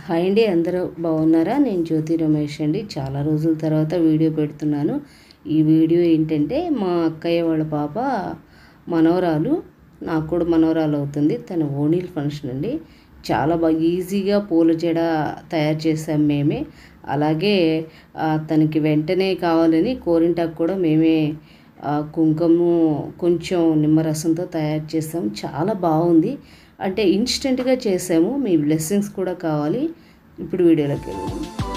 hi అండి అందరూ బాగున్నారా నేను జ్యోతి రమేష్ అండి చాలా రోజుల తర్వాత వీడియో పెడుతున్నాను ఈ వీడియో ఏంటంటే మా అక్కయ్య వాళ్ళ పాప మనవరాలు నాకు కూడా మనవరాలు అవుతుంది తన ఓణీల్ ఫంక్షన్ అండి చాలా బాగా ఈజీగా పూల జడ తయారు చేసాం మేమే అలాగే ఆ, తనకి వెంటనే కావాలని కోరింటాకు కూడా మేమే ఆ, కుంకుమ కొంచెం నిమ్మరసంతో తయారు చేసాం చాలా బాగుంది అంటే ఇన్స్టెంట్గా చేసాము మీ బ్లెస్సింగ్స్ కూడా కావాలి ఇప్పుడు వీడియోలోకి వెళ్దాం